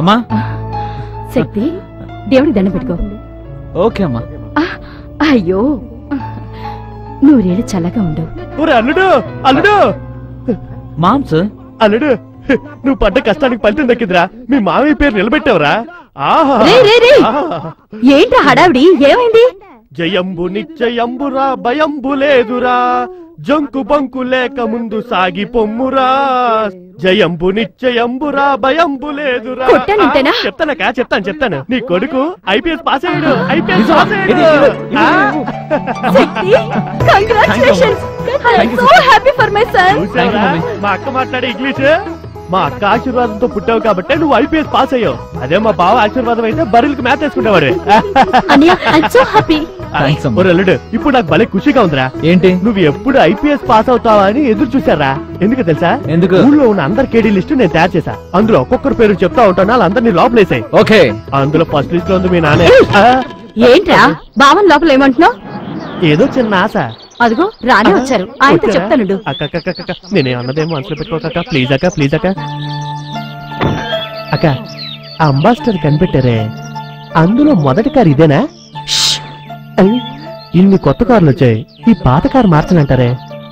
అమ్మా శక్తి దేవుడికి దండం పెట్టుకో ఓకే అమ్మా ఆ, అయ్యో నూరేళ్ళు చల్లగా ఉండు ఊరే అల్లుడు అల్లుడు మామ్స్ అల్లుడు నువ్వు పడ్డ కష్టానికి ఫలితం దక్కిందిరా మీ మామయ్య పేరు నిలబెట్టావురా ఆహా రే రే రే ఆహా. ఏంట్రా హడావిడి ఏమైంది జయంబు నిశ్చయంబురా భయంబు లేదురా జంకు బంకు లేక ముందు సాగి పొమ్మురా జయంబు నిశ్చయంబురా భయంబు లేదురా కొట్టానంటేనా? ఆ, చెప్తానకా చెప్తాను చెప్తాను నీ కొడుకు ఐపీఎస్ పాస్ అయ్యాడు ఐపీఎస్ నిజమా? పాస్ అయ్యాడు ఇది, ఇది, ఆ, Shakti congratulations I so happy for my son చూసావురా? మా అక్క మాట్లాడే ఇంగ్లీష్ మా అక్క ఆశీర్వాదంతో పుట్టావు కాబట్టి నువ్వు ఐపీఎస్ పాస్ అయ్యావు అదే మా బావ ఆశీర్వాదం అయితే బర్రెలకి మ్యాథ్ వేసుకుంటావాడు అన్నయ్య ఐ సో హ్యాపీ థ్యాంక్స్ అమ్మా ఒరే అల్లుడు ఇప్పుడు నాకు భలే ఖుషిగా ఉందిరా ఏంటి నువ్వు ఎప్పుడు ఐపీఎస్ పాస్ అవుతావా అని ఎదురు చూసారా ఎందుకు తెలుసా ఎందుకు ఊళ్ళో ఉన్న అందరి కేడీ లిస్టు నేను తయారు చేశా అందులో ఒక్కొక్కరు పేరు చెప్తా ఉంటాను వాళ్ళందరినీ లోపలేసాయి ఓకే అందులో ఫస్ట్ లిస్ట్ లో ఉంది మీ నాన్న ఆ, ఏంట్రా బావన్ లోపల ఏమంటున్నావు ఏదో చిన్న ఆశ అదిగో రానే వచ్చారు ఆయనతో వచ్చారా? చెప్తానుండు అక్క అక్క అక్క, అక్క నేనే అన్నదేమో మనసులో పెట్టుకోక ప్లీజ్ అక్క ప్లీజ్ అక్క అక్క ఆ అంబాసిడర్ కనిపెట్టారే అందులో మొదటి కారు ఇదేనా ఐ, ఇన్ని కొత్త కార్లు వచ్చాయి ఈ పాత కారు మార్చనంటారే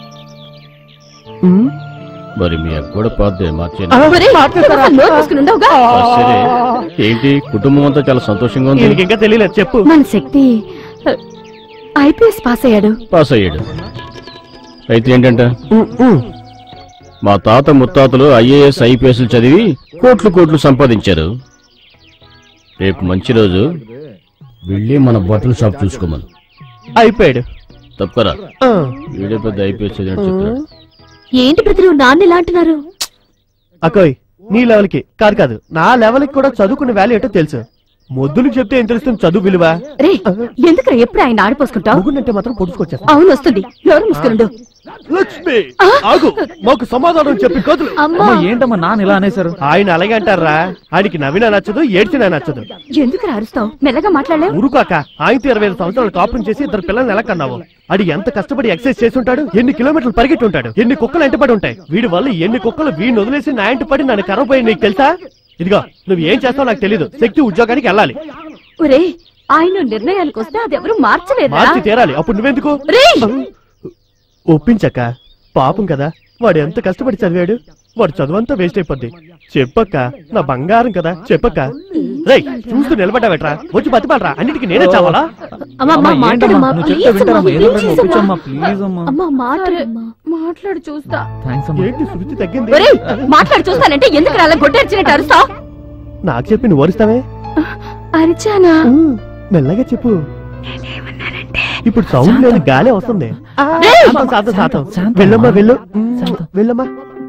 ఉమ్, మరి మీ అక్క కూడా పాతే మార్చేయండి ఆ, ఒరేయ్, మార్చేస్తారా? నువ్వు నోరు మూసుకుని ఉండవుగా ఆ, సరే ఏంటి కుటుంబం అంతా చాలా సంతోషంగా ఉంది ఈయనకి ఇంకా తెలియలేదు చెప్పు మన శక్తి ఐపీఎస్ పాస్ అయ్యాడు పాస్ అయ్యాడు అయితే ఏంటంట ఉమ్, ఉమ్. మా తాత ముత్తాతలు ఐఏఎస్ ఐపీఎస్ చదివి కోట్లు కోట్లు సంపాదించారు రేపు మంచి రోజు వెళ్ళి మన బట్టల షాప్ చూసుకోమను అయిపోయాడు తప్పరా ఆ. వీడే పెద్ద ఐపీఎస్ చదివినట్టు చెప్తున్నాడు ఏంటి ప్రతి నువ్వు నాన్న ఇలా అంటున్నారు అకోయ్ నీ లెవెల్ కి కాదు కాదు నా లెవెల్ కి కూడా చదువుకున్న వాల్యూ ఏంటో తెలుసు మొద్దులకు చెప్తే ఏం తెలుస్తుంది చదువు విలువ రే ఎందుకు ఎప్పుడు ఆయన ఆడిపోసుకుంటావు ముగ్గునంటే మాత్రం పొడుచుకొచ్చేస్తా అవును వస్తుంది నోరు మూసుకునుండు లక్ష్మి ఆగు మాకు సమాధానం చెప్పి కదులు అమ్మా అమ్మా ఏంటమ్మా నాన్న ఇలా అనేశారు ఆయన అలాగే అంటారా ఆయనకి నవ్వినా నచ్చదు ఏడ్చినా నచ్చదు ఎందుకు అరుస్తావు మెల్లగా మాట్లాడలేవు ఉరుకాక ఆయనతో ఇరవై ఐదు సంవత్సరాలు కాపురం చేసి ఇద్దరు పిల్లల్ని ఎలా కన్నావు అడి ఎంత కష్టపడి ఎక్సైజ్ చేసి ఉంటాడు ఎన్ని కిలోమీటర్లు పరిగెట్టి ఉంటాడు ఎన్ని కుక్కలు ఎంటపడి ఉంటాయి వీడి వల్ల ఎన్ని కుక్కలు వీడిని వదిలేసి నా ఇంటి పడి నన్ను కరవపోయి నీకు తెలుసా ఇదిగో నువ్వు ఏం చేస్తావు నాకు తెలీదు శక్తి ఉద్యోగానికి వెళ్ళాలి ఒరే ఆయన నిర్ణయానికి వస్తే అది ఎవరు మార్చలేదా మార్చి తీరాలి అప్పుడు నువ్వెందుకు రేయ్! ఒప్పించక్క పాపం కదా వాడు ఎంత కష్టపడి చదివాడు వాడు చదువంతా వేస్ట్ అయిపోద్ది చెప్పక్క నా బంగారం కదా చెప్పక్క రేయ్ చూస్తూ నిలబడ్డావేట్రా వచ్చి బతిపాలరా అన్నిటికీ నేనే చావాలా అమ్మా, అమ్మా, అమ్మా, ఏంటమ్మా? మాట్లాడమ్మా, నువ్వు చెప్తే please వింటారమ్మా. అమ్మా, ఏదో please ఒకటి అమ్మా. ఒప్పించమ్మా, please అమ్మా. అమ్మా మాట్లాడమ్మా మాట్లాడు చూస్తా థ్యాంక్స్ అమ్మా ఏంటి శృతి తగ్గింది ఒరేయ్ మాట్లాడు చూస్తానంటే ఎందుకు అలా గొడ్డర్చినట్టు అరుస్తావు నాకు చెప్పి నువ్వు ఓరిస్తావే అరిచానా మెల్లగా చెప్పు ఇప్పుడు సౌండ్ లేని గాలే వస్తుంది రేయ్! శాంతం, శాంతం, శాంతం. శాంతం. వెళ్ళమ్మా వెళ్ళు శాంతం. వెళ్ళమ్మా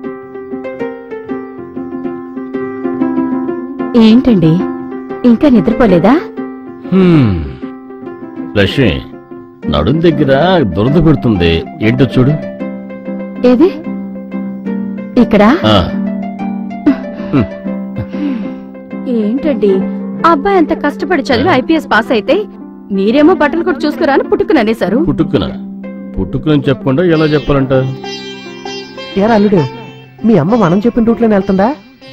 ఏంటండి ఇంకా నిద్రపోలేదా హ్మ్. లక్ష్మి నడుం దగ్గర దురద పెడుతుంది ఏంటో చూడు ఏది ఇక్కడ ఆ, ఏంటండి అబ్బాయి అంత కష్టపడి చదివి ఐపీఎస్ పాస్ అయితే మీరేమో బట్టలు కూడా చూసుకురా అని పుట్టుకుని అనేశారు పుట్టుక్కున పుట్టుకుని చెప్పకుండా ఎలా చెప్పాలంట ఏరా అల్లుడు మీ అమ్మ మనం చెప్పిన రూట్లోనే వెళ్తుందా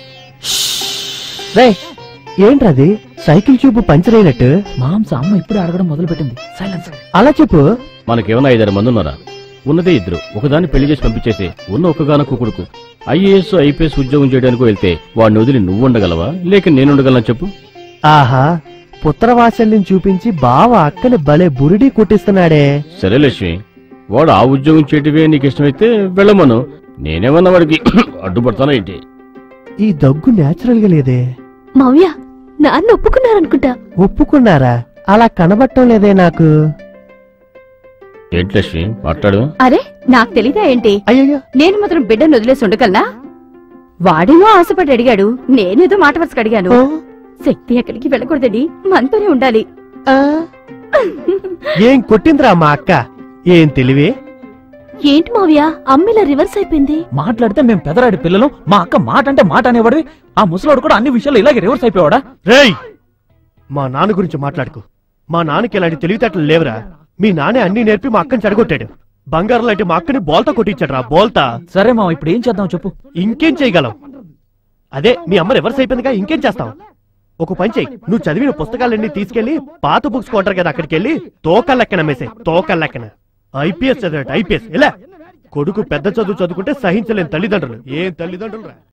రే ఏంట్రది సైకిల్ చూపు పంచర్ అయినట్టు మామ్స్ అమ్మ ఇప్పుడే అడగడం మొదలు పెట్టింది సైలెన్స్ అలా చెప్పు మనకేమైనా ఐదారు మంది ఉన్నారా ఉన్నదే ఇద్దరు ఒకదాన్ని పెళ్లి చేసి పంపించేసి ఉన్న ఒక్కగాన కుకుడుకు ఐఏఎస్ ఐపీఎస్ ఉద్యోగం చేయడానికి వెళ్తే వాడిని వదిలి నువ్వు ఉండగలవా లేక నేను ఉండగలను చెప్పు ఆహా పుత్రవాత్సల్యం చూపించి బావ అక్కని భలే బురిడి కుట్టిస్తున్నాడే సరే లక్ష్మి వాడు ఆ ఉద్యోగం చేయటమే నీకు ఇష్టమైతే వెళ్ళమను నేనేమన్నా వాడికి అడ్డుపడతానా ఏంటి ఈ దగ్గు నేచురల్ గా లేదే మవ్య నాన్న ఒప్పుకున్నారనుకుంటా ఒప్పుకున్నారా అలా కనబడటం లేదే నాకు ఏంటి లక్ష్మి మాట్లాడు అరే నాకు తెలీదా ఏంటి అయ్యయ్యో నేను మాత్రం బిడ్డను వదిలేసి ఉండగలనా వాడేమో ఆశపడి అడిగాడు నేనేదో మాట వరుసకు అడిగాను ఆ, శక్తి ఎక్కడికి వెళ్ళకూడదండి మనతోనే ఉండాలి ఆ. ఏం కొట్టిందిరా మా అక్క ఏం తెలివి ఏంటి మావ్య అమ్మిలా రివర్స్ అయిపోయింది మాట్లాడితే మేము పెదరాడి పిల్లలు మా అక్క మాట అంటే మాట అనేవాడివి ఆ ముసలోడు కూడా అన్ని విషయాలు ఇలాగే రివర్స్ అయిపోయాడా రేయ్ మా నాన్న గురించి మాట్లాడుకో మా నాన్నకి ఇలాంటి తెలివితేటలు లేవురా మీ నాన్నే అన్ని నేర్పి మా అక్కని చెడగొట్టాడు బంగారం లాంటి మా అక్కని బోల్తా కొట్టించాడు రా బోల్తా సరే మామ ఇప్పుడు ఏం చేద్దాం చెప్పు ఇంకేం చేయగలం అదే మీ అమ్మ రివర్స్ అయిపోయిందిగా ఇంకేం చేస్తాం ఒక పని చెయ్యి నువ్వు చదివిన పుస్తకాలన్నీ తీసుకెళ్లి పాత బుక్స్ కొంటారు కదా అక్కడికి వెళ్ళి తోకల్లెక్కన మేసే తోకల్లెక్కన ఐపీఎస్ చదివాడు ఐపీఎస్ ఇలా కొడుకు పెద్ద చదువు చదువుకుంటే సహించలేని తల్లిదండ్రులు ఏం తల్లిదండ్రులు